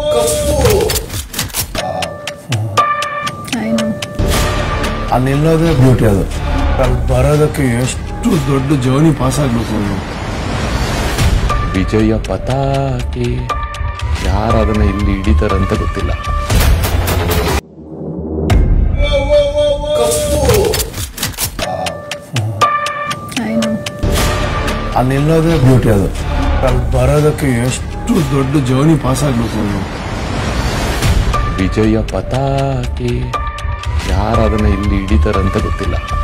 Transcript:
ಅಲ್ಲಿ ನಿಲ್ಲೋದೇ ಬ್ಯೂಟಿ ಅದು ಅಲ್ಲಿ ಬರೋದಕ್ಕೆ ಎಷ್ಟು ದೊಡ್ಡ ಜರ್ನಿ ಪಾಸ್ ಆಗ್ಬೇಕು ಅವನು ವಿಜಯ ಪತಾಕೆ ಯಾರು ಅದನ್ನ ಇಲ್ಲಿ ಹಿಡಿತಾರಂತ ಗೊತ್ತಿಲ್ಲ ಅಲ್ಲಿ ನಿಲ್ಲೋದೇ ಬ್ಯೂಟಿ ಅದು ಅಲ್ಲಿ ಬರೋದಕ್ಕೆ ಎಷ್ಟು ದೊಡ್ಡ ಜರ್ನಿ ಪಾಸ್ ಆಗ್ಬೇಕು ಅವನು ವಿಜಯ ಪತಾಕೆ ಯಾರು ಅದನ್ನ ಇಲ್ಲಿ ಹಿಡಿತಾರಂತ ಗೊತ್ತಿಲ್ಲ